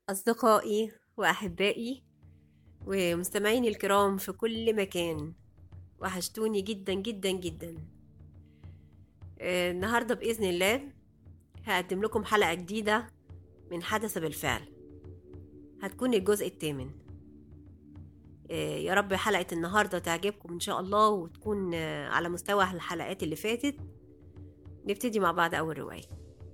أصدقائي وأحبائي ومستمعيني الكرام في كل مكان وحشتوني جدا جدا جدا آه، النهاردة بإذن الله هقدم لكم حلقة جديدة من حدث بالفعل هتكون الجزء الثامن آه، يا رب حلقة النهاردة تعجبكم إن شاء الله وتكون آه، على مستوى الحلقات اللي فاتت نبتدي مع بعض أول رواية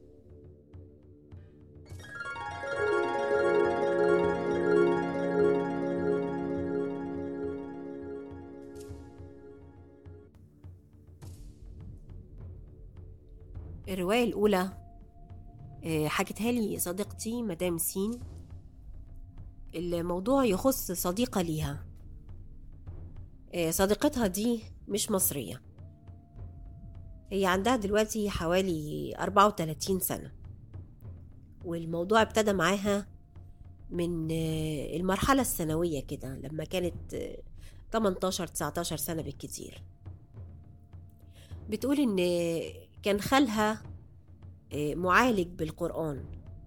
الرواية الأولى آه، حكتها لي صديقتي مدام سين الموضوع يخص صديقة ليها آه، صديقتها دي مش مصرية هي عندها دلوقتي حوالي 34 سنة والموضوع ابتدى معاها من آه، المرحلة الثانوية كده لما كانت آه، 18 19 سنة بالكتير بتقول إن كان خالها آه، معالج بالقرآن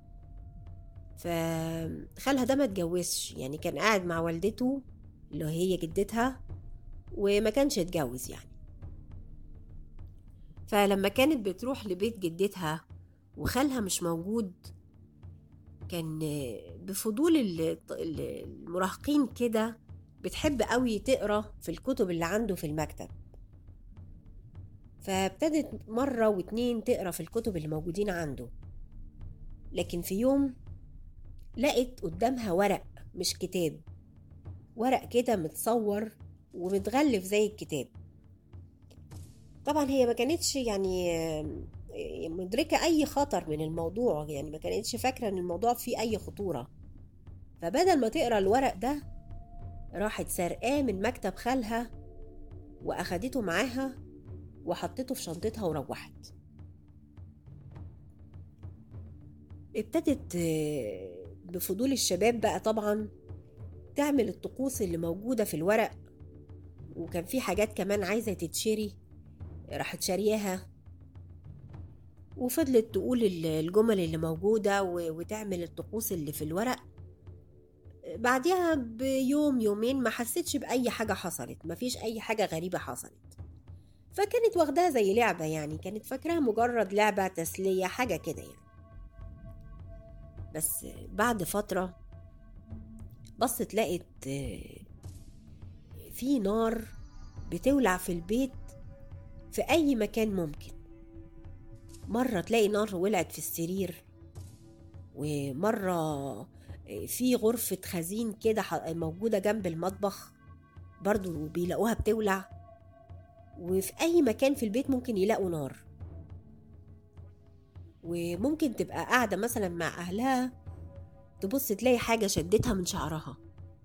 فخالها ده ما اتجوزش يعني كان قاعد مع والدته اللي هي جدتها وما كانش اتجوز يعني فلما كانت بتروح لبيت جدتها وخالها مش موجود كان آه، بفضول ال- ال- المراهقين كده بتحب قوي تقرا في الكتب اللي عنده في المكتب فابتدت مرة واتنين تقرا في الكتب اللي موجودين عنده لكن في يوم لقت قدامها ورق مش كتاب ورق كده متصور ومتغلف زي الكتاب طبعا هي ما كانتش يعني آه، مدركة أي خطر من الموضوع يعني ما كانتش فاكرة إن الموضوع فيه أي خطورة فبدل ما تقرا الورق ده راحت سرقاه من مكتب خالها وأخدته معاها وحطيته في شنطتها وروحت ابتدت آه، بفضول الشباب بقى طبعا تعمل الطقوس اللي موجودة في الورق وكان في حاجات كمان عايزة تتشري راحت شارياها وفضلت تقول ال- الجمل اللي موجودة و- وتعمل الطقوس اللي في الورق بعدها بيوم يومين ما حسيتش بأي حاجة حصلت مفيش أي حاجة غريبة حصلت فكانت واخداها زي لعبة يعني كانت فاكراها مجرد لعبة تسلية حاجة كده يعني بس بعد فترة بصت لقت آه، في نار بتولع في البيت في أي مكان ممكن مرة تلاقي نار ولعت في السرير ومرة آه، في غرفة خزين كده ح- موجودة جنب المطبخ برضو بيلاقوها بتولع وفي أي مكان في البيت ممكن يلاقوا نار وممكن تبقى قاعدة مثلا مع أهلها تبص تلاقي حاجة شدتها من شعرها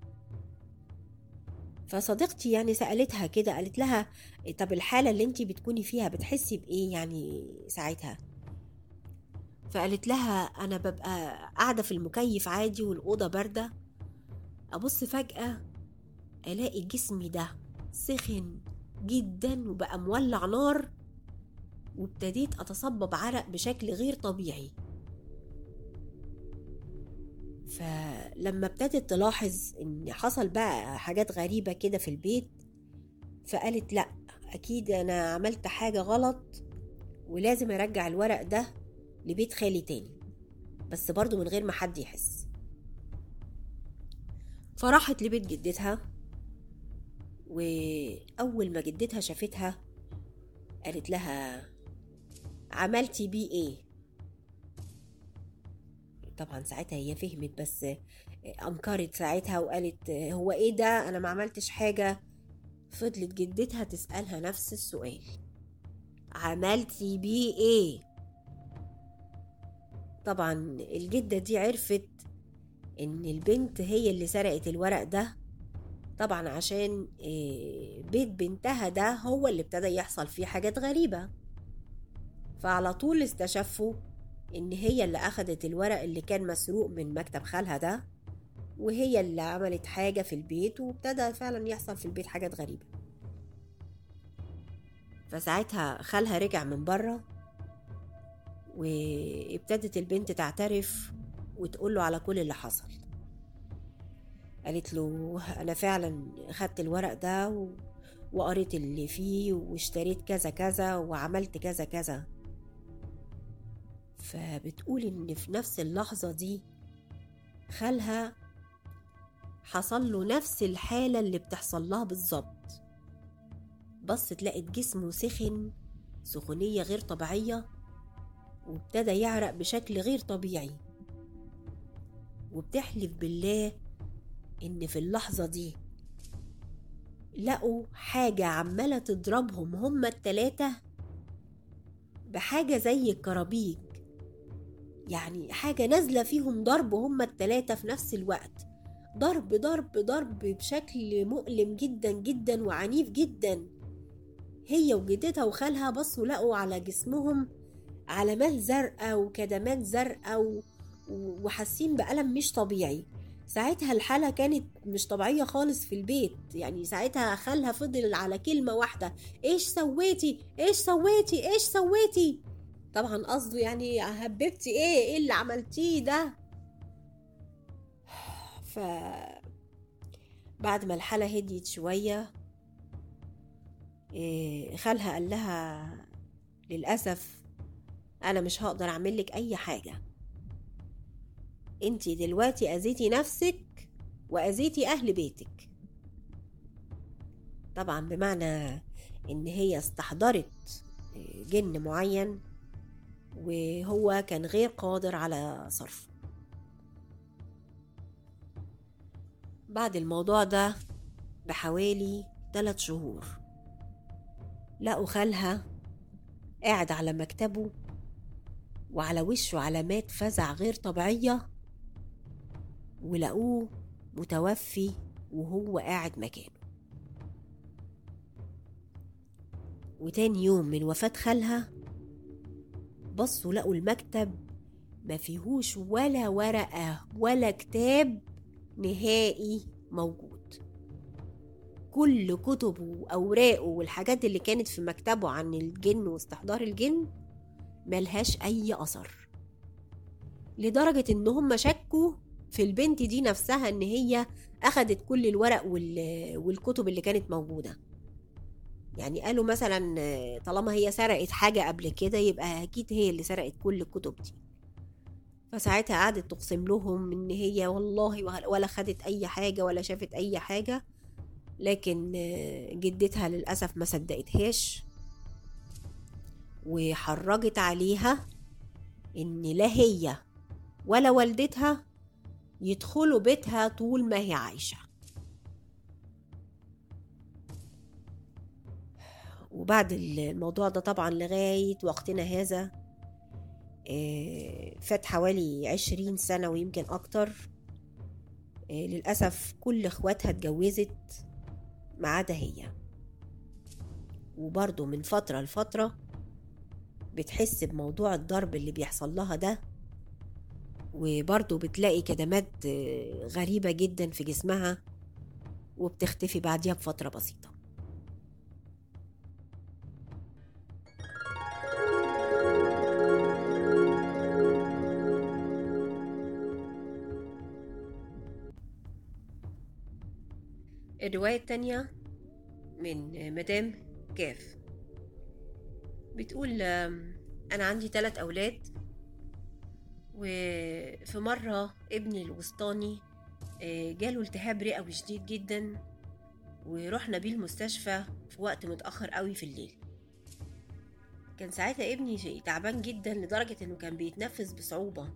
فصديقتي يعني سألتها كده قالت لها طب الحالة اللي انتي بتكوني فيها بتحسي بإيه يعني ساعتها فقالت لها أنا ببقى قاعدة في المكيف عادي والأوضة باردة أبص فجأة ألاقي جسمي ده سخن جدا وبقى مولع نار وابتديت أتصبب عرق بشكل غير طبيعي فلما ابتدت تلاحظ ان حصل بقى حاجات غريبة كده في البيت فقالت لا اكيد انا عملت حاجة غلط ولازم ارجع الورق ده لبيت خالي تاني بس برضو من غير ما حد يحس فراحت لبيت جدتها وأول ما جدتها شافتها قالت لها عملتي بيه ايه طبعا ساعتها هي فهمت بس انكرت ساعتها وقالت هو ايه ده انا ما عملتش حاجة فضلت جدتها تسألها نفس السؤال عملتي بيه ايه طبعا الجدة دي عرفت ان البنت هي اللي سرقت الورق ده طبعا عشان إيه، بيت بنتها ده هو اللي ابتدى يحصل فيه حاجات غريبة فعلى طول استشفوا ان هي اللي اخدت الورق اللي كان مسروق من مكتب خالها ده وهي اللي عملت حاجة في البيت وابتدى فعلا يحصل في البيت حاجات غريبة فساعتها خالها رجع من بره وابتدت البنت تعترف وتقول له على كل اللي حصل قالت له انا فعلا خدت الورق ده و... وقريت اللي فيه واشتريت كذا كذا وعملت كذا كذا فبتقول ان في نفس اللحظة دي خالها حصل له نفس الحالة اللي بتحصل لها بالظبط بصت لقت جسمه سخن سخونية غير طبيعية وابتدى يعرق بشكل غير طبيعي وبتحلف بالله إن في اللحظة دي لقوا حاجة عمالة تضربهم هما التلاتة بحاجة زي الكرابيج يعني حاجة نازلة فيهم ضرب هما التلاتة في نفس الوقت ضرب ضرب ضرب بشكل مؤلم جدا جدا وعنيف جدا هي وجدتها وخالها بصوا لقوا على جسمهم علامات زرقاء وكدمات زرقاء وحاسين بألم مش طبيعي ساعتها الحالة كانت مش طبيعية خالص في البيت يعني ساعتها خالها فضل على كلمة واحدة ايش سويتي ايش سويتي ايش سويتي طبعا قصده يعني هببتي ايه ايه اللي عملتيه ده ف بعد ما الحالة هديت شوية إيه خالها قال لها للأسف أنا مش هقدر أعملك أي حاجة انتي دلوقتي أذيتي نفسك وأذيتي أهل بيتك طبعا بمعنى إن هي استحضرت جن معين وهو كان غير قادر على صرفه بعد الموضوع ده بحوالي ثلاث شهور لقوا خالها قاعد على مكتبه وعلى وشه علامات فزع غير طبيعية ولقوه متوفي وهو قاعد مكانه وتاني يوم من وفاة خالها بصوا لقوا المكتب ما فيهوش ولا ورقة ولا كتاب نهائي موجود كل كتبه وأوراقه والحاجات اللي كانت في مكتبه عن الجن واستحضار الجن ملهاش أي أثر لدرجة إن هم شكوا في البنت دي نفسها إن هي أخدت كل الورق والكتب اللي كانت موجودة يعني قالوا مثلا طالما هي سرقت حاجة قبل كده يبقى أكيد هي اللي سرقت كل الكتب دي فساعتها قعدت تقسم لهم إن هي والله ولا خدت أي حاجة ولا شافت أي حاجة لكن جدتها للأسف ما صدقتهاش وحرجت عليها إن لا هي ولا والدتها يدخلوا بيتها طول ما هي عايشة وبعد الموضوع ده طبعا لغاية وقتنا هذا فات حوالي عشرين سنة ويمكن أكتر للأسف كل إخواتها اتجوزت ما عدا هي وبرضه من فترة لفترة بتحس بموضوع الضرب اللي بيحصل لها ده وبرضه بتلاقي كدمات غريبة جدا في جسمها وبتختفي بعديها بفترة بسيطة الرواية التانية من مدام كاف بتقول أنا عندي تلات أولاد وفي مرة ابني الوسطاني جاله التهاب رئوي شديد جدا ورحنا بيه المستشفى في وقت متأخر قوي في الليل كان ساعتها ابني تعبان جدا لدرجة انه كان بيتنفس بصعوبة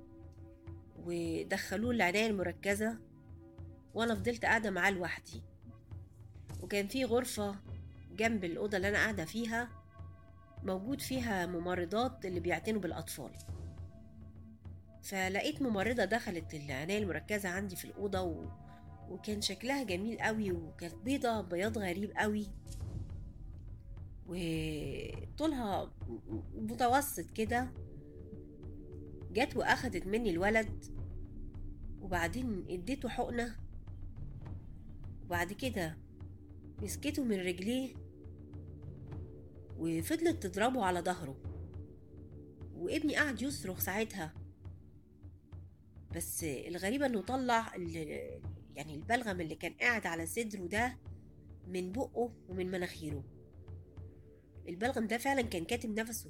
ودخلوه العناية المركزة وانا فضلت قاعدة معاه لوحدي وكان في غرفة جنب الأوضة اللي أنا قاعدة فيها موجود فيها ممرضات اللي بيعتنوا بالأطفال فلقيت ممرضة دخلت العناية المركزة عندي في الأوضة و... وكان شكلها جميل قوي وكانت بيضة بياض غريب قوي وطولها متوسط كده جت واخدت مني الولد وبعدين اديته حقنة وبعد كده مسكته من رجليه وفضلت تضربه على ظهره وابني قعد يصرخ ساعتها بس الغريبة انه طلع ال- يعني البلغم اللي كان قاعد على صدره ده من بقه ومن مناخيره البلغم ده فعلا كان كاتم نفسه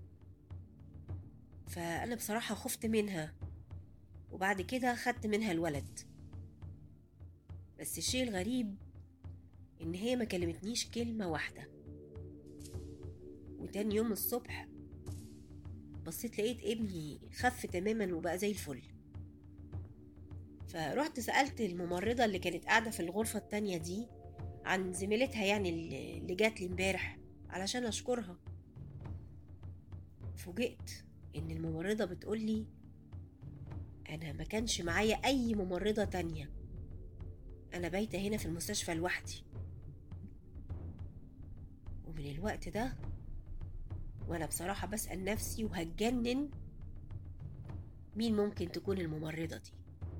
فأنا بصراحة خفت منها وبعد كده خدت منها الولد بس الشيء الغريب إن هي ما كلمتنيش كلمة واحدة وتاني يوم الصبح بصيت لقيت ابني خف تماما وبقى زي الفل فرحت سألت الممرضة اللي كانت قاعدة في الغرفة التانية دي عن زميلتها يعني اللي اللي جات لي امبارح علشان أشكرها فوجئت إن الممرضة بتقولي أنا ما كانش معايا أي ممرضة تانية أنا بايتة هنا في المستشفى لوحدي ومن الوقت ده وأنا بصراحة بسأل نفسي وهتجنن مين ممكن تكون الممرضة دي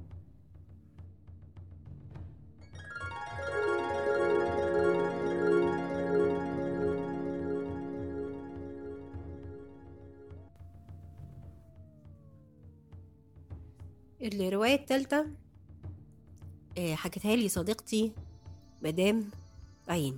الرواية التالتة آه، حكتها لي صديقتي مدام عين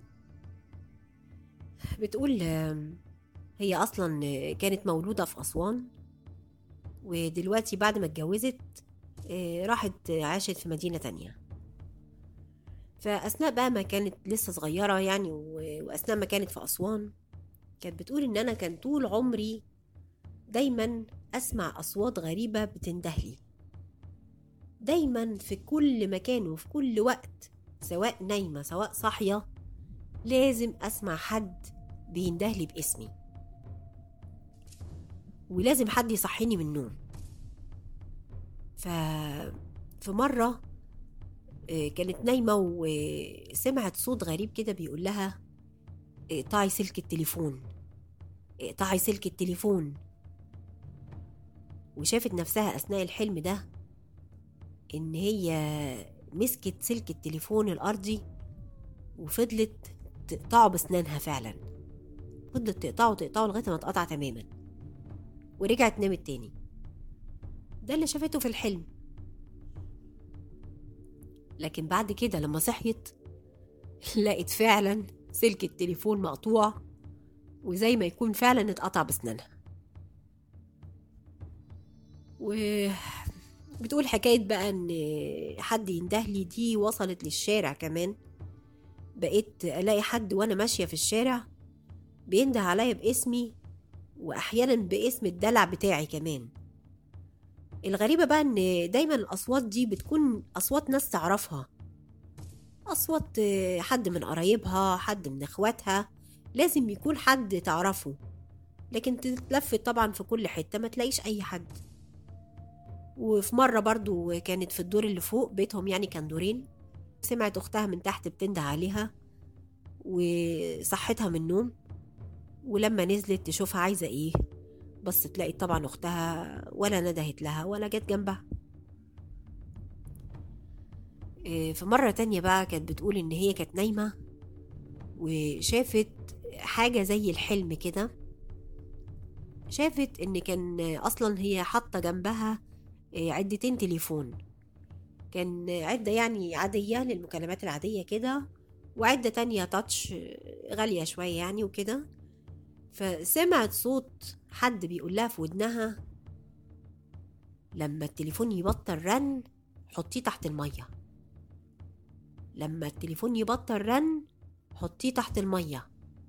بتقول آم، هي أصلا آه، كانت مولودة في أسوان ودلوقتي بعد ما اتجوزت آه، راحت آه، عاشت في مدينة تانية فأثناء بقى ما كانت لسه صغيرة يعني و- وأثناء ما كانت في أسوان كانت بتقول إن أنا كان طول عمري دايما أسمع أصوات غريبة بتندهلي دايما في كل مكان وفي كل وقت سواء نايمة سواء صاحية لازم أسمع حد بيندهلي باسمي ولازم حد يصحيني من النوم ف في مرة آه، كانت نايمة وسمعت صوت غريب كده بيقول لها اقطعي سلك التليفون اقطعي سلك التليفون وشافت نفسها أثناء الحلم ده إن هي مسكت سلك التليفون الأرضي وفضلت تقطعه بسنانها فعلا فضلت تقطعه تقطعه لغاية ما اتقطع تماما ورجعت نامت تاني ده اللي شافته في الحلم لكن بعد كده لما صحيت لقت فعلا سلك التليفون مقطوع وزي ما يكون فعلا اتقطع بسنانها و بتقول حكاية بقى ان حد يندهلي دي وصلت للشارع كمان بقيت الاقي حد وانا ماشية في الشارع بينده عليا باسمي واحيانا باسم الدلع بتاعي كمان الغريبة بقى ان دايما الاصوات دي بتكون اصوات ناس تعرفها اصوات آه، حد من قرايبها حد من اخواتها لازم يكون حد تعرفه لكن تتلف طبعا في كل حتة ما تلاقيش اي حد وفي مرة برضو كانت في الدور اللي فوق بيتهم يعني كان دورين سمعت أختها من تحت بتنده عليها وصحتها من النوم ولما نزلت تشوفها عايزة ايه بس تلاقي طبعا أختها ولا ندهت لها ولا جت جنبها إيه، في مرة تانية بقى كانت بتقول إن هي كانت نايمة وشافت حاجة زي الحلم كده شافت إن كان أصلا هي حاطة جنبها إيه، عدتين تليفون كان عدة يعني عادية للمكالمات العادية كده وعدة تانية تاتش آه، غالية شوية يعني وكده فسمعت صوت حد بيقول لها في ودنها لما التليفون يبطل رن حطيه تحت المية لما التليفون يبطل رن حطيه تحت المية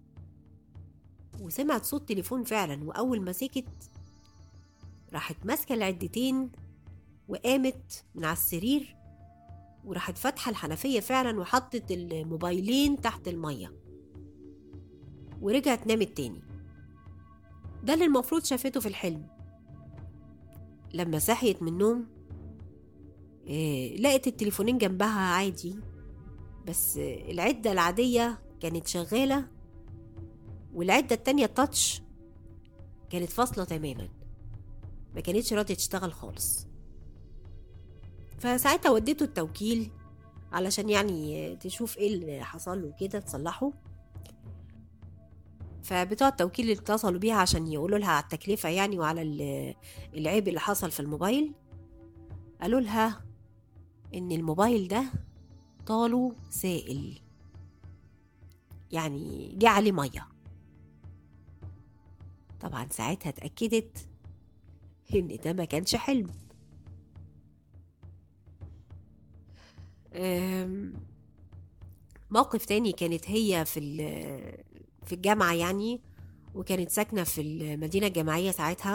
وسمعت صوت تليفون فعلا وأول ما سكت راحت ماسكة العدتين وقامت من على السرير وراحت فاتحة الحنفية فعلا وحطت الموبايلين تحت المية ورجعت نامت تاني ده اللي المفروض شافته في الحلم لما صحيت من النوم إيه لقت التليفونين جنبها عادي بس العدة العادية كانت شغالة والعدة التانية التاتش كانت فاصلة تماما ما كانتش راضية تشتغل خالص فساعتها وديته التوكيل علشان يعني تشوف ايه اللي حصل له كده تصلحه فبتوع التوكيل اللي اتصلوا بيها عشان يقولوا لها على التكلفة يعني وعلى ال- العيب اللي حصل في الموبايل قالوا لها ان الموبايل ده طاله سائل يعني جه عليه ميه طبعا ساعتها اتأكدت ان ده ما كانش حلم أم، موقف تاني كانت هي في ال- في الجامعة يعني وكانت ساكنة في المدينة الجامعية ساعتها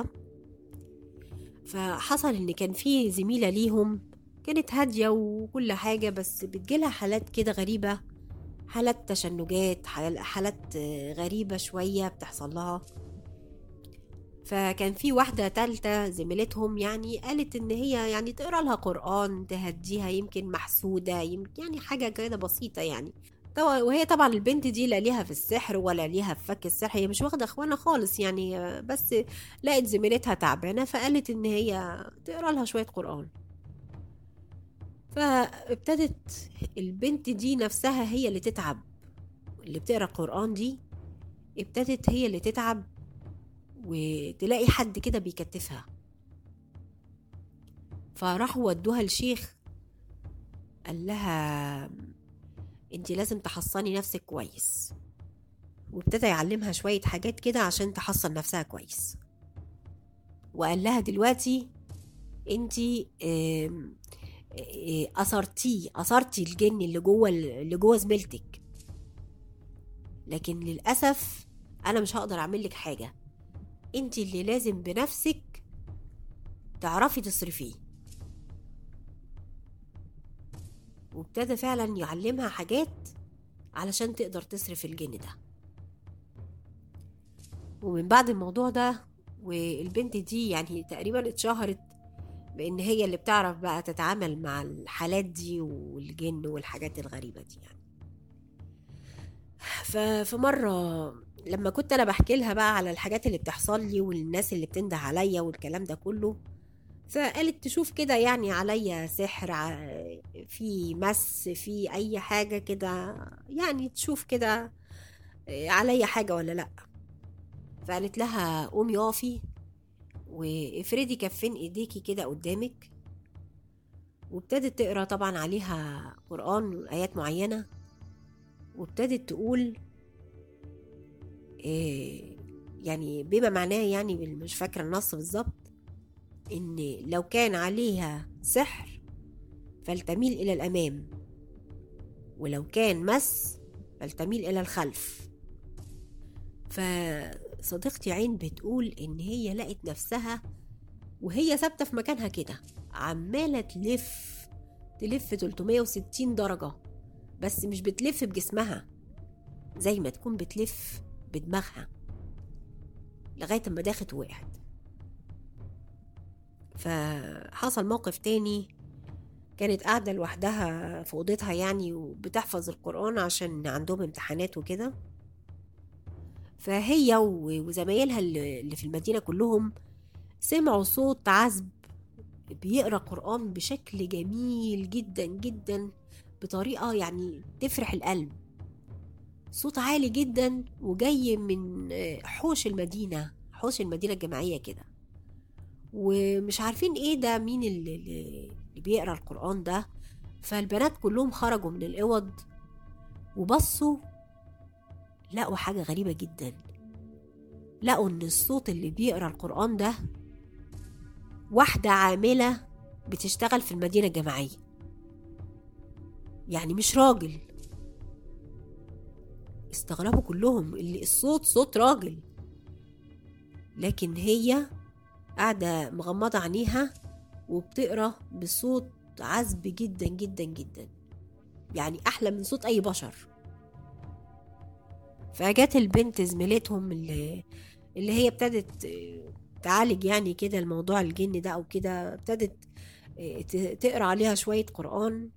فحصل ان كان في زميلة ليهم كانت هادية وكل حاجة بس بتجيلها حالات كده غريبة حالات تشنجات حال- حالات آه، غريبة شوية بتحصل لها فكان في واحدة تالتة زميلتهم يعني قالت إن هي يعني تقرا لها قرآن تهديها يمكن محسودة يمكن يعني حاجة كده بسيطة يعني طبعا وهي طبعا البنت دي لا ليها في السحر ولا ليها في فك السحر هي مش واخدة اخوانها خالص يعني آه، بس لقت زميلتها تعبانة فقالت إن هي تقرا لها شوية قرآن فابتدت البنت دي نفسها هي اللي تتعب اللي بتقرا القرآن دي ابتدت هي اللي تتعب وتلاقي حد كده بيكتفها فراحوا ودوها الشيخ قال لها انت لازم تحصني نفسك كويس وابتدى يعلمها شوية حاجات كده عشان تحصن نفسها كويس وقال لها دلوقتي انت أثرتيه أثرتي الجن اللي جوه اللي جوه زميلتك لكن للأسف أنا مش هقدر أعمل لك حاجة انت اللي لازم بنفسك تعرفي تصرفيه وابتدى فعلا يعلمها حاجات علشان تقدر تصرف الجن ده ومن بعد الموضوع ده والبنت دي يعني تقريبا اتشهرت بان هي اللي بتعرف بقى تتعامل مع الحالات دي والجن والحاجات الغريبة دي يعني ففي مرة لما كنت انا بحكي لها بقى على الحاجات اللي بتحصل لي والناس اللي بتنده عليا والكلام ده كله فقالت تشوف كده يعني عليا سحر ع- في مس في اي حاجة كده يعني تشوف كده عليا حاجة ولا لا فقالت لها قومي اقفي وافردي كفين ايديكي كده قدامك وابتدت تقرا طبعا عليها قرآن آيات معينة وابتدت تقول إيه يعني بما معناه يعني بال- مش فاكرة النص بالظبط إن لو كان عليها سحر فلتميل إلى الأمام ولو كان مس فلتميل إلى الخلف فصديقتي عين بتقول إن هي لقت نفسها وهي ثابتة في مكانها كده عمالة تلف تلف 360 درجة بس مش بتلف بجسمها زي ما تكون بتلف بدماغها لغاية ما داخت ووقعت فحصل موقف تاني كانت قاعدة لوحدها في أوضتها يعني وبتحفظ القرآن عشان عندهم امتحانات وكده فهي و- وزمايلها اللي اللي في المدينة كلهم سمعوا صوت عزب بيقرأ قرآن بشكل جميل جدا جدا بطريقة يعني تفرح القلب صوت عالي جدا وجاي من آه، حوش المدينة حوش المدينة الجامعية كده ومش عارفين ايه ده مين اللي, اللي اللي بيقرا القرآن ده فالبنات كلهم خرجوا من الأوض وبصوا لقوا حاجة غريبة جدا لقوا ان الصوت اللي بيقرا القرآن ده واحدة عاملة بتشتغل في المدينة الجامعية يعني مش راجل استغربوا كلهم اللي الصوت صوت راجل لكن هي قاعدة مغمضة عينيها وبتقرا بصوت عذب جدا جدا جدا يعني أحلى من صوت أي بشر فجت البنت زميلتهم اللي, اللي هي ابتدت آه، تعالج يعني كده الموضوع الجن ده أو كده ابتدت آه، ت- تقرا عليها شوية قرآن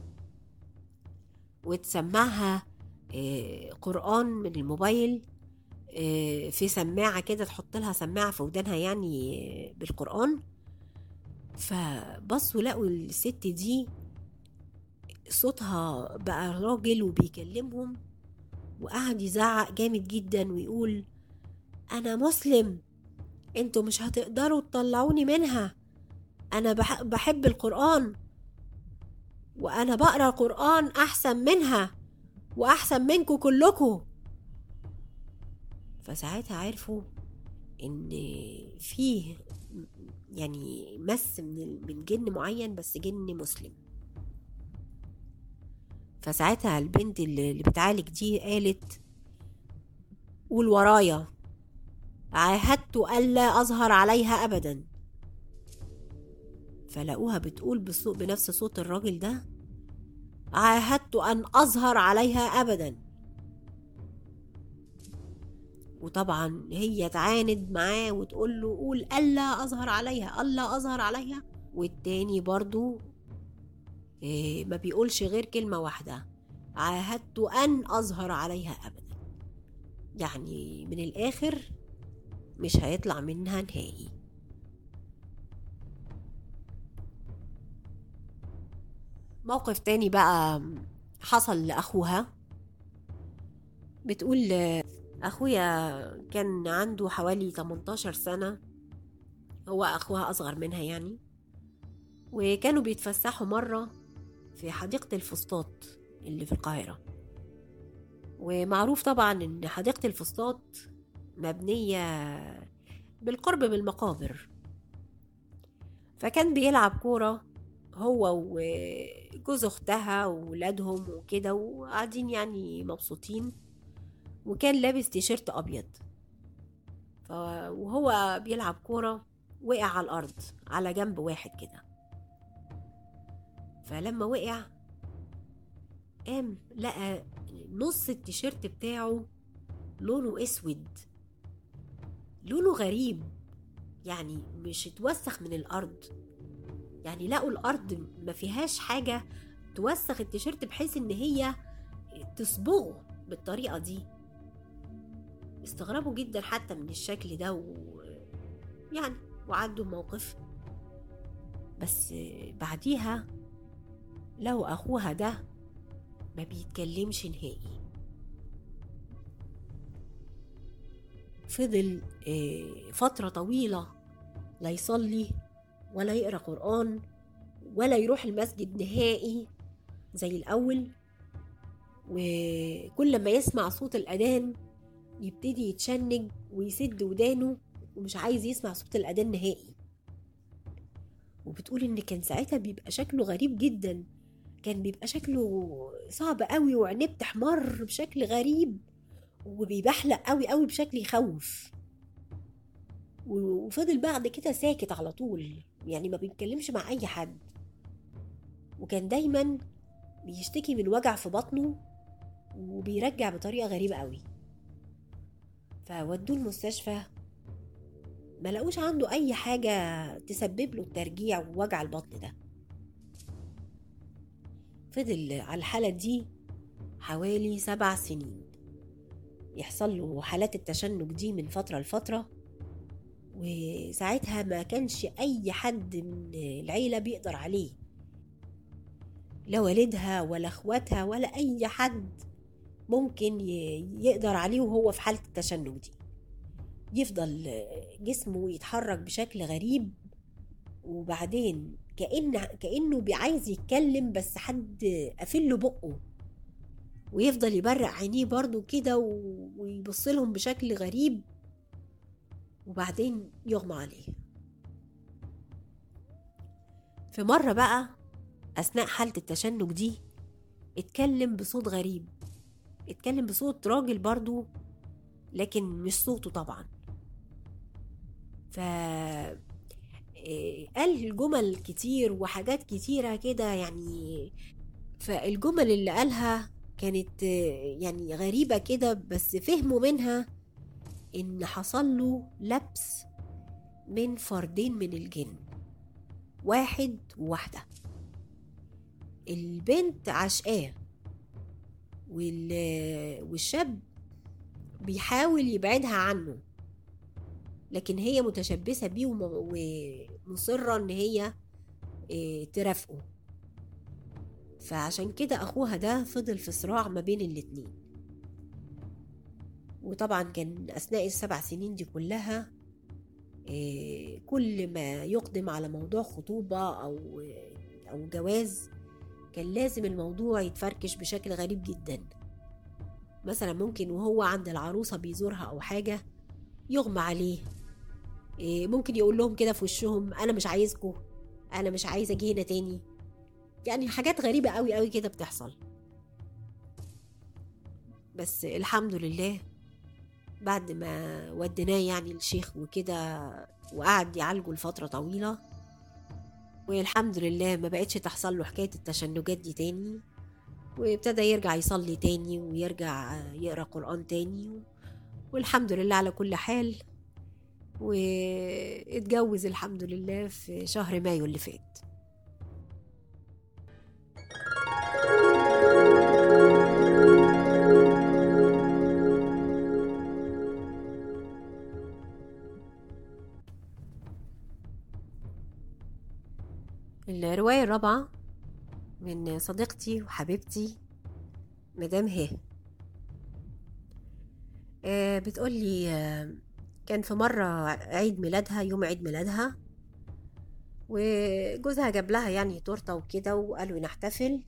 وتسمعها آه، قرآن من الموبايل آه، في سماعة كده تحط لها سماعة في ودانها يعني آه، بالقرآن فبصوا لقوا الست دي صوتها بقى راجل وبيكلمهم وقعد يزعق جامد جدا ويقول أنا مسلم انتوا مش هتقدروا تطلعوني منها أنا بح- بحب القرآن وأنا بقرأ القرآن أحسن منها وأحسن منكم كلكم فساعتها عرفوا إن فيه يعني مس من ال- من جن معين بس جن مسلم فساعتها البنت اللي اللي بتعالج دي قالت قول ورايا عاهدت ألا أظهر عليها أبدا فلقوها بتقول بصو- بنفس صوت الراجل ده عاهدت أن أظهر عليها أبدا وطبعا هي تعاند معاه وتقول له قول ألا أظهر عليها ألا أظهر عليها والتاني برضو إيه ما بيقولش غير كلمة واحدة عاهدت أن أظهر عليها أبدا يعني من الآخر مش هيطلع منها نهائي موقف تاني بقى حصل لأخوها بتقول أخويا كان عنده حوالي 18 سنة هو أخوها أصغر منها يعني وكانوا بيتفسحوا مرة في حديقة الفسطاط اللي في القاهرة ومعروف طبعا إن حديقة الفسطاط مبنية بالقرب من المقابر فكان بيلعب كورة هو وجوز أختها وولادهم وكده وقاعدين يعني مبسوطين وكان لابس تيشيرت أبيض ف... وهو بيلعب كورة وقع على الأرض على جنب واحد كده فلما وقع قام لقى نص التيشيرت بتاعه لونه اسود لونه غريب يعني مش اتوسخ من الارض يعني لقوا الارض ما فيهاش حاجه توسخ التيشيرت بحيث ان هي تصبغه بالطريقه دي استغربوا جدا حتى من الشكل ده و... يعني وعدوا الموقف بس بعديها لو اخوها ده ما بيتكلمش نهائي فضل آه، فترة طويلة لا يصلي ولا يقرأ قرآن ولا يروح المسجد نهائي زي الأول وكل ما يسمع صوت الأذان يبتدي يتشنج ويسد ودانه ومش عايز يسمع صوت الأذان نهائي وبتقول إن كان ساعتها بيبقى شكله غريب جدا كان بيبقى شكله صعب قوي وعينيه بتحمر بشكل غريب وبيبحلق قوي قوي بشكل يخوف و- وفضل بعد كده ساكت على طول يعني ما بيتكلمش مع اي حد وكان دايما بيشتكي من وجع في بطنه وبيرجع بطريقه غريبه قوي فودوه المستشفى ما لقوش عنده اي حاجه تسبب له الترجيع ووجع البطن ده فضل على الحالة دي حوالي سبع سنين يحصل له حالات التشنج دي من فترة لفترة وساعتها ما كانش أي حد من العيلة بيقدر عليه لا والدها ولا اخواتها ولا أي حد ممكن ي- يقدر عليه وهو في حالة التشنج دي يفضل جسمه يتحرك بشكل غريب وبعدين كأن كأنه عايز يتكلم بس حد قافل له بقه ويفضل يبرق عينيه برضو كده و- ويبص لهم بشكل غريب وبعدين يغمى عليه في مرة بقى أثناء حالة التشنج دي اتكلم بصوت غريب اتكلم بصوت راجل برضو لكن مش صوته طبعا ف إيه، قال جمل كتير وحاجات كتيرة كده يعني فالجمل اللي قالها كانت آه، يعني غريبة كده بس فهموا منها إن حصل له لبس من فردين من الجن واحد وواحدة البنت عشقاه وال- والشاب بيحاول يبعدها عنه لكن هي متشبثة بيه وم- ومصرة ان هي إيه، ترافقه فعشان كده اخوها ده فضل في صراع ما بين الاتنين وطبعا كان اثناء السبع سنين دي كلها آه، كل ما يقدم على موضوع خطوبة أو أو جواز كان لازم الموضوع يتفركش بشكل غريب جدا مثلا ممكن وهو عند العروسة بيزورها أو حاجة يغمى عليه إيه، ممكن يقول لهم كده في وشهم أنا مش عايزكم أنا مش عايز أجي هنا تاني يعني حاجات غريبة قوي قوي كده بتحصل بس الحمد لله بعد ما وديناه يعني الشيخ وكده وقعد يعالجه لفترة طويلة والحمد لله ما بقتش تحصل له حكاية التشنجات دي تاني وابتدى يرجع يصلي تاني ويرجع يقرأ قرآن تاني والحمد لله على كل حال واتجوز الحمد لله في شهر مايو اللي فات الرواية الرابعة من صديقتي وحبيبتي مدام هي آه بتقولي آه كان في مرة عيد ميلادها يوم عيد ميلادها وجوزها جاب لها يعني تورته وكده وقالوا نحتفل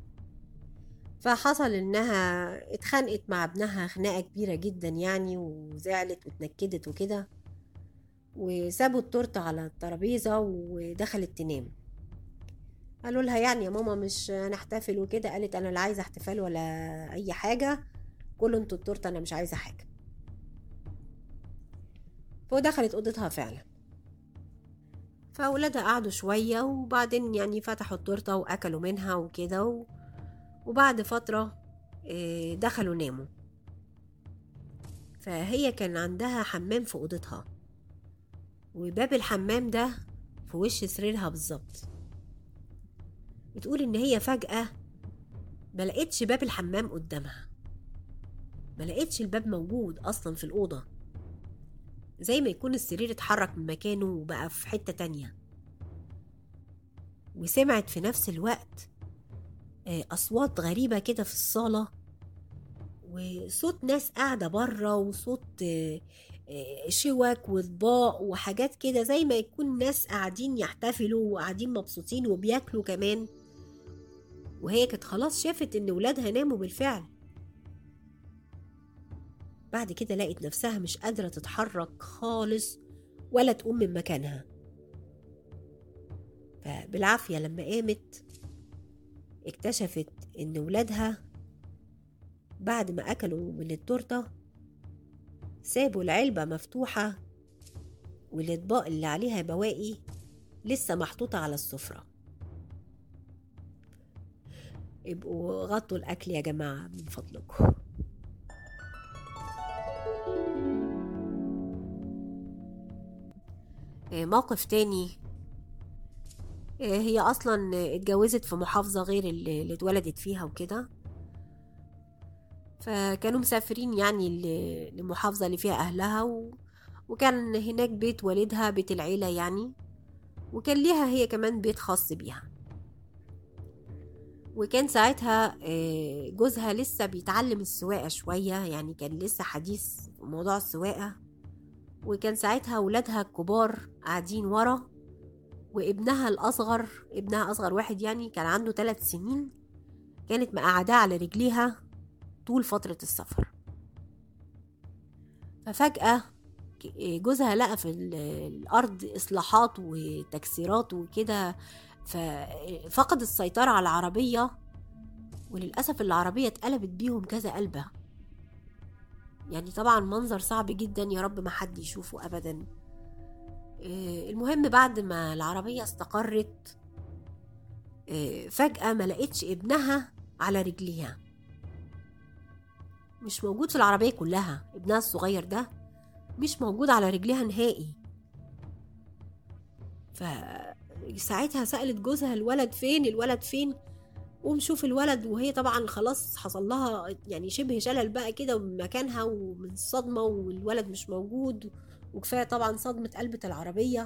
فحصل انها اتخانقت مع ابنها خناقه كبيره جدا يعني وزعلت واتنكدت وكده وسابوا التورته على الترابيزه ودخلت تنام قالوا لها يعني يا ماما مش هنحتفل وكده قالت انا لا عايزه احتفال ولا اي حاجه كلوا انتوا التورته انا مش عايزه حاجه ودخلت اوضتها فعلا فاولادها قعدوا شويه وبعدين يعني فتحوا التورته واكلوا منها وكده و... وبعد فتره آه، دخلوا ناموا فهي كان عندها حمام في اوضتها وباب الحمام ده في وش سريرها بالظبط بتقول ان هي فجأة ما لقيتش باب الحمام قدامها ما لقيتش الباب موجود اصلا في الأوضة زي ما يكون السرير اتحرك من مكانه وبقى في حتة تانية وسمعت في نفس الوقت آه، أصوات غريبة كده في الصالة وصوت ناس قاعدة بره وصوت آه، آه، شوك واطباق وحاجات كده زي ما يكون ناس قاعدين يحتفلوا وقاعدين مبسوطين وبياكلوا كمان وهي كانت خلاص شافت ان ولادها ناموا بالفعل بعد كده لقت نفسها مش قادرة تتحرك خالص ولا تقوم من مكانها فبالعافية لما قامت اكتشفت ان ولادها بعد ما اكلوا من التورته سابوا العلبة مفتوحة والأطباق اللي عليها بواقي لسه محطوطة على السفرة ابقوا غطوا الأكل يا جماعة من فضلكم آه، موقف تاني آه، هي أصلا اتجوزت في محافظة غير اللي اللي اتولدت فيها وكده فكانوا مسافرين يعني ل- لمحافظة اللي فيها أهلها و... وكان هناك بيت والدها بيت العيلة يعني وكان ليها هي كمان بيت خاص بيها وكان ساعتها آه، جوزها لسه بيتعلم السواقة شوية يعني كان لسه حديث في موضوع السواقة وكان ساعتها ولادها الكبار قاعدين ورا وابنها الأصغر ابنها أصغر واحد يعني كان عنده ثلاث سنين كانت مقعداه على رجليها طول فترة السفر ففجأة ك- جوزها لقى في ال- الأرض إصلاحات وتكسيرات وكده ففقد السيطرة على العربية وللأسف العربية اتقلبت بيهم كذا قلبة يعني طبعا منظر صعب جدا يا رب ما حد يشوفه أبدا آه، المهم بعد ما العربية استقرت آه، فجأة ما لقيتش ابنها على رجليها مش موجود في العربية كلها ابنها الصغير ده مش موجود على رجليها نهائي فساعتها سألت جوزها الولد فين الولد فين قوم شوف الولد وهي طبعا خلاص حصل لها يعني شبه شلل بقى كده من مكانها ومن الصدمة والولد مش موجود وكفاية طبعا صدمة قلبة العربية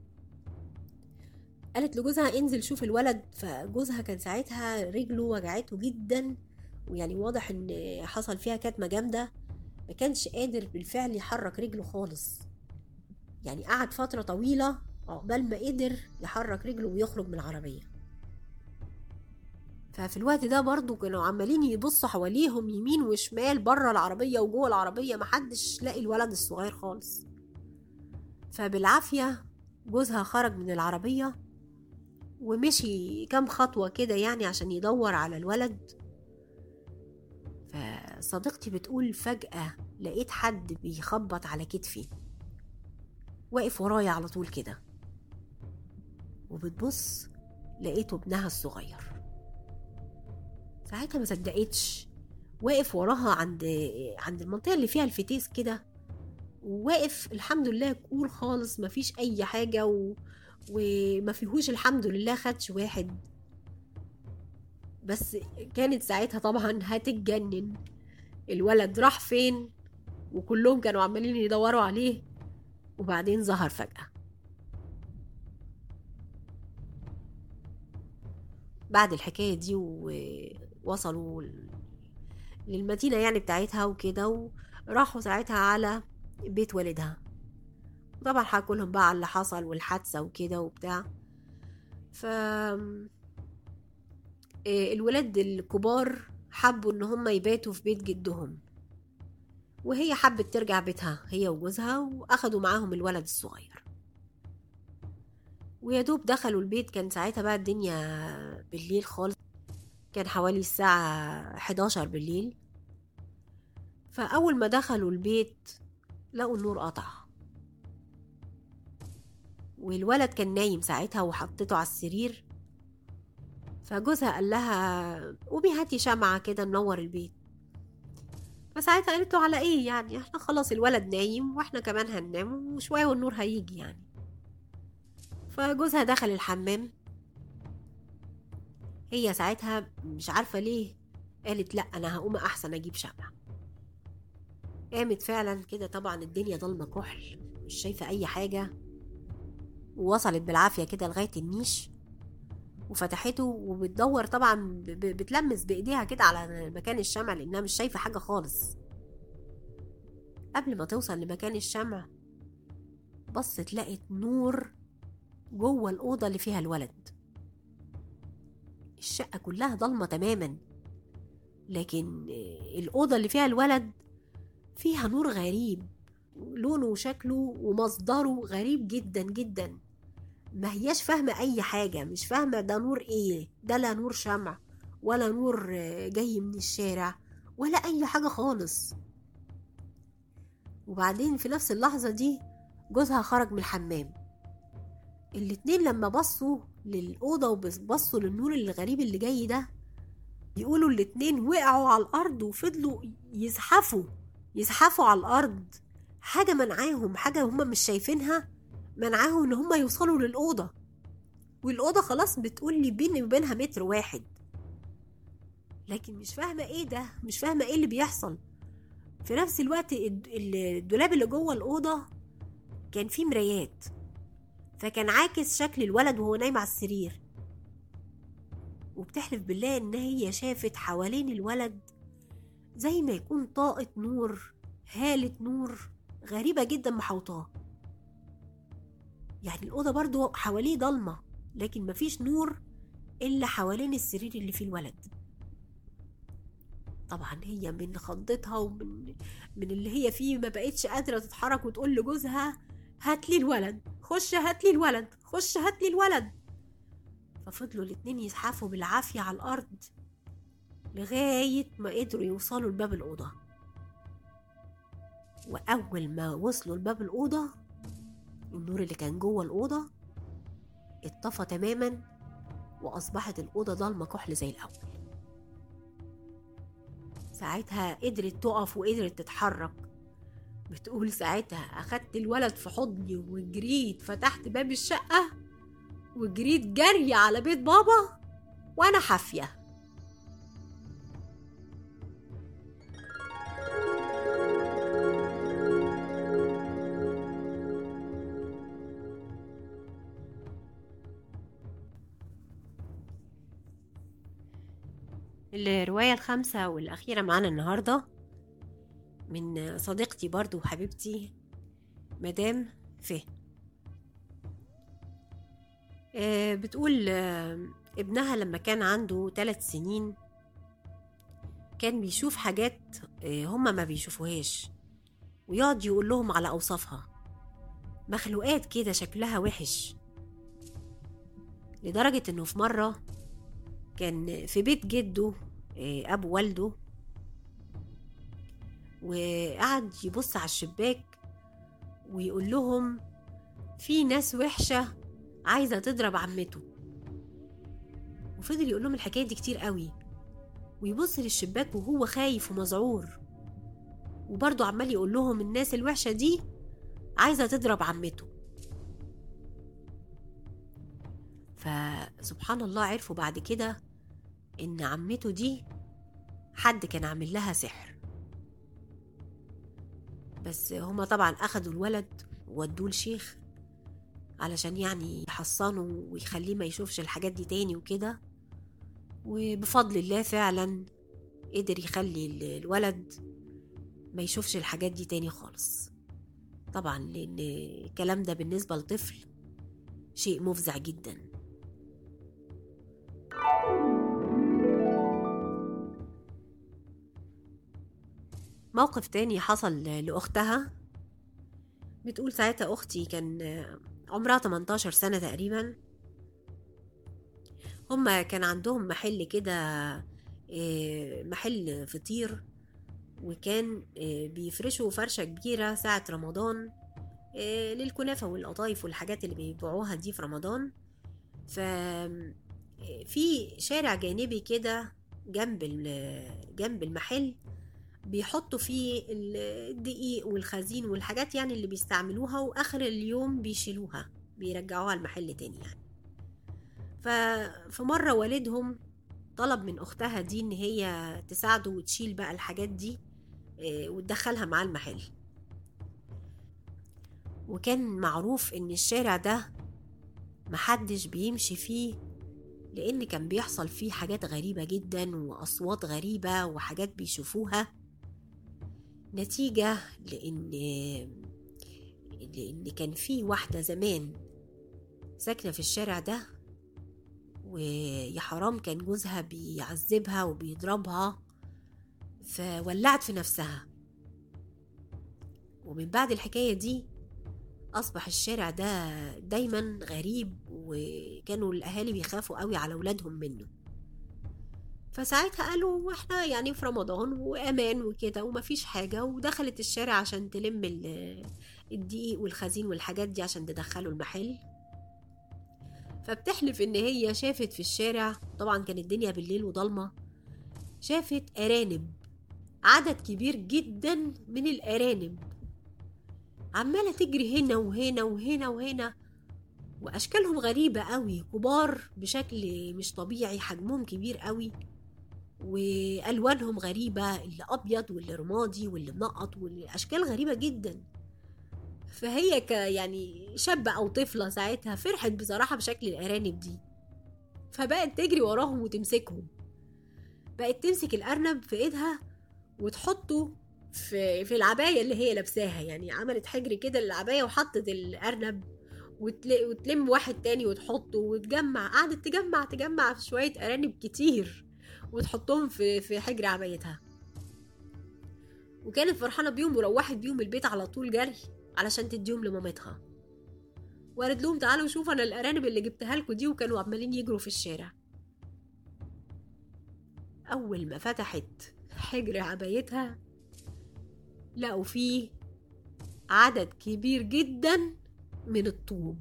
قالت لجوزها انزل شوف الولد فجوزها كان ساعتها رجله وجعته جدا ويعني واضح ان حصل فيها كتمة جامدة ما كانش قادر بالفعل يحرك رجله خالص يعني قعد فترة طويلة عقبال ما قدر يحرك رجله ويخرج من العربية ففي الوقت ده برضو كانوا عمالين يبصوا حواليهم يمين وشمال بره العربية وجوه العربية محدش لاقي الولد الصغير خالص فبالعافية جوزها خرج من العربية ومشي كام خطوة كده يعني عشان يدور على الولد فصديقتي بتقول فجأة لقيت حد بيخبط على كتفي واقف ورايا على طول كده وبتبص لقيته ابنها الصغير ساعتها ما صدقتش واقف وراها عند عند المنطقة اللي فيها الفتيس كده وواقف الحمد لله كول خالص مفيش أي حاجة و... وما فيهوش الحمد لله خدش واحد بس كانت ساعتها طبعا هتتجنن الولد راح فين وكلهم كانوا عمالين يدوروا عليه وبعدين ظهر فجأة بعد الحكاية دي ووصلوا للمدينة يعني بتاعتها وكده وراحوا ساعتها على بيت والدها طبعا حكوا لهم بقى على اللي حصل والحادثة وكده وبتاع ف الولاد الكبار حبوا ان هم يباتوا في بيت جدهم وهي حبت ترجع بيتها هي وجوزها واخدوا معاهم الولد الصغير ويا دوب دخلوا البيت كان ساعتها بقى الدنيا بالليل خالص كان حوالي الساعة 11 بالليل فأول ما دخلوا البيت لقوا النور قطع والولد كان نايم ساعتها وحطيته على السرير فجوزها قال لها قومي هاتي شمعة كده ننور البيت فساعتها قالت له على ايه يعني احنا خلاص الولد نايم واحنا كمان هننام وشوية والنور هيجي يعني فجوزها دخل الحمام هي ساعتها مش عارفة ليه قالت لا انا هقوم احسن اجيب شمعة قامت فعلا كده طبعا الدنيا ضلمة كحل مش شايفة اي حاجة ووصلت بالعافية كده لغاية النيش وفتحته وبتدور طبعا بتلمس بايديها كده على مكان الشمع لانها مش شايفه حاجه خالص قبل ما توصل لمكان الشمع بصت لقت نور جوه الاوضه اللي فيها الولد الشقه كلها ضلمه تماما لكن الاوضه اللي فيها الولد فيها نور غريب لونه وشكله ومصدره غريب جدا جدا ما هياش فاهمة أي حاجة مش فاهمة ده نور إيه ده لا نور شمع ولا نور جاي من الشارع ولا أي حاجة خالص وبعدين في نفس اللحظة دي جوزها خرج من الحمام الاتنين لما بصوا للأوضة وبصوا للنور الغريب اللي جاي ده يقولوا الاتنين وقعوا على الأرض وفضلوا يزحفوا يزحفوا على الأرض حاجة منعاهم حاجة هما مش شايفينها منعاهم ان هما يوصلوا للأوضة والأوضة خلاص بتقول لي بيني وبينها متر واحد لكن مش فاهمة ايه ده مش فاهمة ايه اللي بيحصل في نفس الوقت الدولاب اللي جوه الأوضة كان فيه مرايات فكان عاكس شكل الولد وهو نايم على السرير وبتحلف بالله ان هي شافت حوالين الولد زي ما يكون طاقة نور هالة نور غريبة جدا محوطاه يعني الأوضة برضو حواليه ضلمة لكن مفيش نور إلا حوالين السرير اللي فيه الولد طبعا هي من خضتها ومن من اللي هي فيه ما بقتش قادرة تتحرك وتقول لجوزها هات لي الولد خش هات لي الولد خش هات لي الولد ففضلوا الاتنين يزحفوا بالعافية على الأرض لغاية ما قدروا يوصلوا لباب الأوضة وأول ما وصلوا لباب الأوضة النور اللي كان جوه الأوضة اتطفى تماما وأصبحت الأوضة ضلمة كحل زي الأول ساعتها قدرت تقف وقدرت تتحرك بتقول ساعتها أخدت الولد في حضني وجريت فتحت باب الشقة وجريت جري على بيت بابا وأنا حافية الرواية الخامسة والأخيرة معانا النهاردة من صديقتي برضو وحبيبتي مدام فهم آه، بتقول آه، ابنها لما كان عنده ثلاث سنين كان بيشوف حاجات آه، هما ما بيشوفوهاش ويقعد يقول لهم على أوصافها مخلوقات كده شكلها وحش لدرجة إنه في مرة كان في بيت جده آه، أبو والده وقعد يبص على الشباك ويقول لهم في ناس وحشة عايزة تضرب عمته وفضل يقول لهم الحكاية دي كتير قوي ويبص للشباك وهو خايف ومذعور وبرضه عمال يقول لهم الناس الوحشة دي عايزة تضرب عمته فسبحان الله عرفوا بعد كده إن عمته دي حد كان عامل لها سحر بس هما طبعا أخدوا الولد وودوه لشيخ علشان يعني يحصنه ويخليه ما يشوفش الحاجات دي تاني وكده وبفضل الله فعلا قدر يخلي ال- الولد ما يشوفش الحاجات دي تاني خالص طبعا لأن الكلام ده بالنسبة لطفل شيء مفزع جدا موقف تاني حصل لأختها بتقول ساعتها أختي كان عمرها 18 سنة تقريبا هما كان عندهم محل كده آه، محل فطير وكان آه، بيفرشوا فرشة كبيرة ساعة رمضان آه، للكنافة والقطايف والحاجات اللي بيبيعوها دي في رمضان ف آه، في شارع جانبي كده جنب ال- جنب المحل بيحطوا فيه ال- الدقيق والخزين والحاجات يعني اللي بيستعملوها واخر اليوم بيشيلوها بيرجعوها المحل تاني يعني ففي مرة والدهم طلب من أختها دي إن هي تساعده وتشيل بقى الحاجات دي آه، وتدخلها معاه المحل وكان معروف إن الشارع ده محدش بيمشي فيه لأن كان بيحصل فيه حاجات غريبة جدا وأصوات غريبة وحاجات بيشوفوها نتيجة لأن لأن كان في واحدة زمان ساكنة في الشارع ده ويا حرام كان جوزها بيعذبها وبيضربها فولعت في نفسها ومن بعد الحكاية دي أصبح الشارع ده دايما غريب وكانوا الأهالي بيخافوا قوي على أولادهم منه فساعتها قالوا احنا يعني في رمضان وامان وكده ومفيش حاجه ودخلت الشارع عشان تلم ال- الدقيق والخزين والحاجات دي عشان تدخله المحل فبتحلف ان هي شافت في الشارع طبعا كانت الدنيا بالليل وضلمه شافت ارانب عدد كبير جدا من الارانب عماله تجري هنا وهنا وهنا وهنا واشكالهم غريبه قوي كبار بشكل مش طبيعي حجمهم كبير قوي والوانهم غريبه اللي ابيض واللي رمادي واللي منقط والاشكال غريبه جدا فهي ك يعني شابه او طفله ساعتها فرحت بصراحه بشكل الارانب دي فبقت تجري وراهم وتمسكهم بقت تمسك الارنب في ايدها وتحطه في في العبايه اللي هي لابساها يعني عملت حجر كده للعبايه وحطت الارنب وتل... وتلم واحد تاني وتحطه وتجمع قعدت تجمع تجمع في شويه ارانب كتير وتحطهم في في حجر عبايتها وكانت فرحانه بيهم وروحت بيهم البيت على طول جري علشان تديهم لمامتها وقالت لهم تعالوا شوفوا انا الارانب اللي جبتها لكم دي وكانوا عمالين يجروا في الشارع اول ما فتحت حجر عبايتها لقوا فيه عدد كبير جدا من الطوب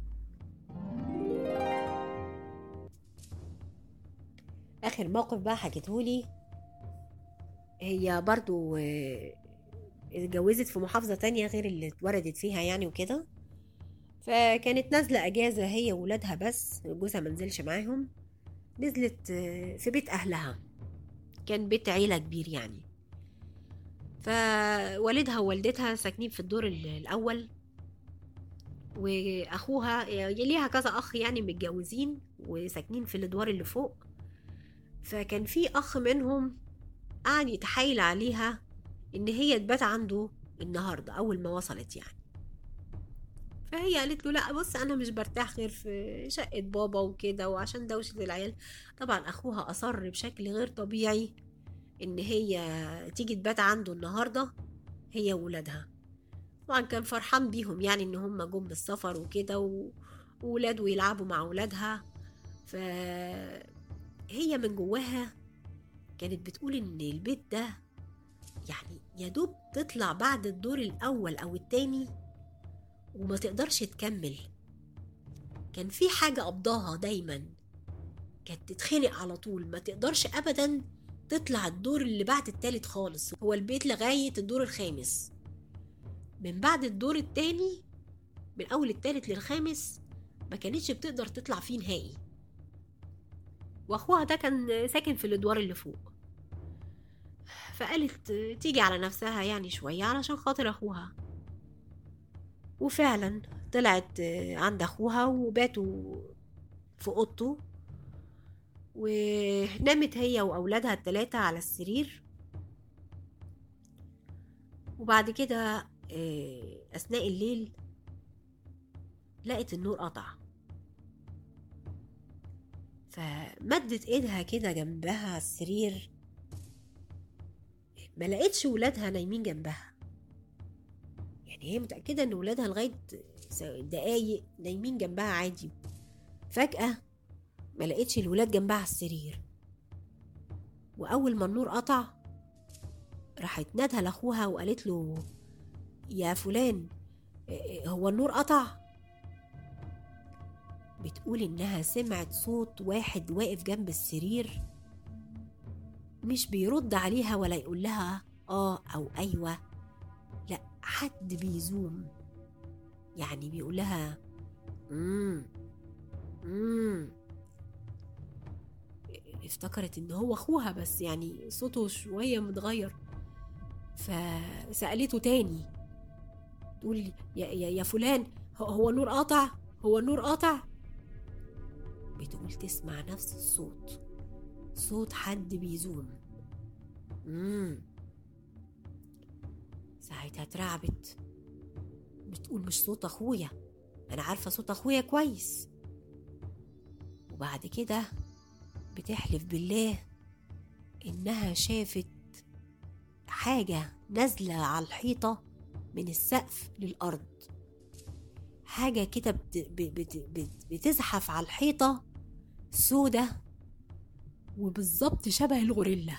اخر موقف بقى حكيتهولي هي برضو آه، اتجوزت في محافظة تانية غير اللي اتولدت فيها يعني وكده فكانت نازلة أجازة هي وولادها بس جوزها منزلش معاهم نزلت آه، في بيت أهلها كان بيت عيلة كبير يعني فوالدها ووالدتها ساكنين في الدور ال- الأول وأخوها يعني ليها كذا أخ يعني متجوزين وساكنين في الأدوار اللي فوق فكان في أخ منهم قعد يتحايل عليها إن هي تبات عنده النهاردة أول ما وصلت يعني فهي قالت له لا بص انا مش برتاح غير في شقة بابا وكده وعشان دوشة العيال طبعا اخوها اصر بشكل غير طبيعي ان هي تيجي تبات عنده النهاردة هي وولادها طبعا كان فرحان بيهم يعني ان هم جم من السفر وكده و- وولاده يلعبوا مع ولادها فهي من جواها كانت بتقول ان البيت ده يعني يا دوب تطلع بعد الدور الاول او التاني وما تقدرش تكمل كان في حاجة قبضاها دايما كانت تتخنق على طول ما تقدرش ابدا تطلع الدور اللي بعد التالت خالص هو البيت لغاية الدور الخامس من بعد الدور التاني من اول التالت للخامس ما كانتش بتقدر تطلع فيه نهائي واخوها ده كان ساكن في الادوار اللي فوق فقالت تيجي على نفسها يعني شوية علشان خاطر اخوها وفعلا طلعت عند اخوها وباتوا في اوضته ونامت هي واولادها التلاتة على السرير وبعد كده آه، اثناء الليل لقت النور قطع فمدت ايدها كده جنبها على السرير ما لقيتش ولادها نايمين جنبها يعني هي متأكدة ان ولادها لغاية دقايق نايمين جنبها عادي فجأة ما لقيتش الولاد جنبها على السرير وأول ما النور قطع راحت نادها لأخوها وقالت له يا فلان إيه- هو النور قطع بتقول إنها سمعت صوت واحد واقف جنب السرير مش بيرد عليها ولا يقول لها آه أو أيوة لا حد بيزوم يعني بيقول لها مم مم افتكرت ان هو اخوها بس يعني صوته شوية متغير فسألته تاني تقول لي يا, يا, يا فلان هو- هو النور قاطع هو النور قاطع بتقول تسمع نفس الصوت صوت حد بيزوم مم. ساعتها اترعبت بتقول مش صوت اخويا انا عارفه صوت اخويا كويس وبعد كده بتحلف بالله انها شافت حاجه نازله على الحيطه من السقف للارض حاجه كده بت... ب- بت... بت... بتزحف على الحيطه سودة وبالظبط شبه الغوريلا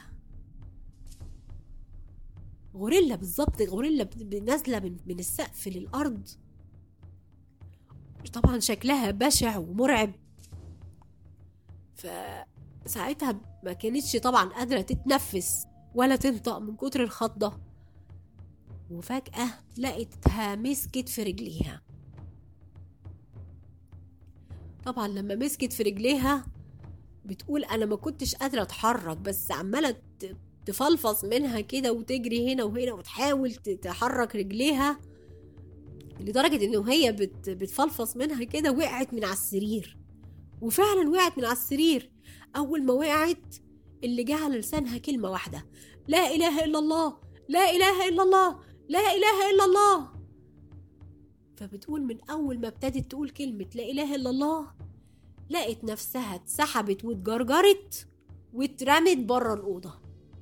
غوريلا بالظبط غوريلا بت- ب- نازله من... من السقف للارض طبعا شكلها بشع ومرعب فساعتها ما كانتش طبعا قادرة تتنفس ولا تنطق من كتر الخضة وفجأة لقيتها مسكت في رجليها طبعا لما مسكت في رجليها بتقول انا ما كنتش قادرة اتحرك بس عمالة ت- تفلفص منها كده وتجري هنا وهنا وتحاول ت- تحرك رجليها لدرجة انه هي بت بتفلفص منها كده وقعت من على السرير وفعلا وقعت من على السرير أول ما وقعت اللي جه على لسانها كلمة واحدة لا إله إلا الله لا إله إلا الله لا إله إلا الله فبتقول من أول ما ابتدت تقول كلمة لا إله إلا الله لقت نفسها اتسحبت واتجرجرت واترمت بره الأوضة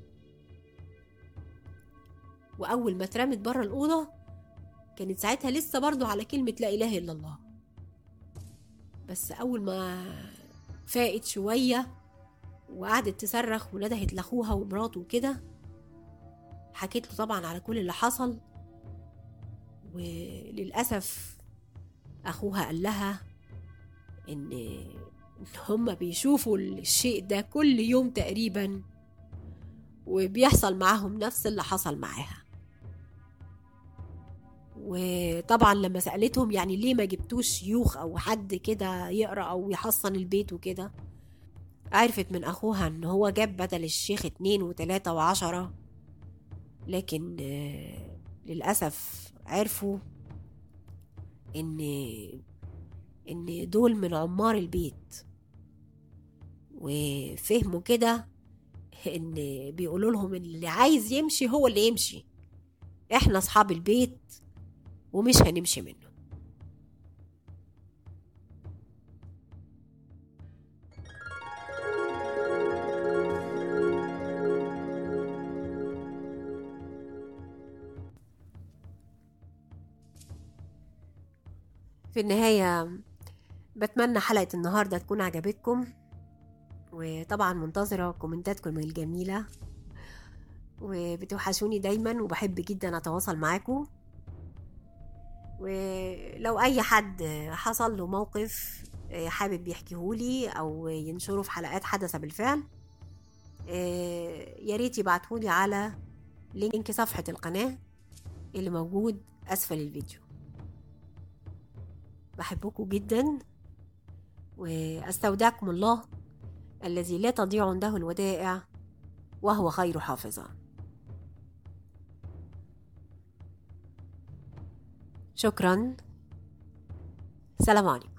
وأول ما اترمت بره الأوضة كانت ساعتها لسه برضو على كلمة لا إله إلا الله بس أول ما فاقت شوية وقعدت تصرخ وندهت لأخوها ومراته وكده حكيت له طبعا على كل اللي حصل وللأسف أخوها قال لها إن إن هما بيشوفوا الشيء ده كل يوم تقريبا وبيحصل معاهم نفس اللي حصل معاها وطبعا لما سألتهم يعني ليه ما جبتوش شيوخ أو حد كده يقرأ أو يحصن البيت وكده عرفت من أخوها إن هو جاب بدل الشيخ اتنين وتلاتة وعشرة لكن آه، للأسف عرفوا إن إن دول من عمار البيت وفهموا كده إن بيقولوا لهم إن اللي عايز يمشي هو اللي يمشي إحنا أصحاب البيت ومش هنمشي منه في النهاية بتمنى حلقة النهاردة تكون عجبتكم وطبعا منتظرة كومنتاتكم الجميلة وبتوحشوني دايما وبحب جدا أتواصل معاكم ولو أي حد حصل له موقف حابب يحكيهولي أو ينشره في حلقات حدث بالفعل يا ريت يبعتهولي على لينك صفحة القناة اللي موجود أسفل الفيديو بحبكم جدا واستودعكم الله الذي لا تضيع عنده الودائع وهو خير حافظا شكرا سلام عليكم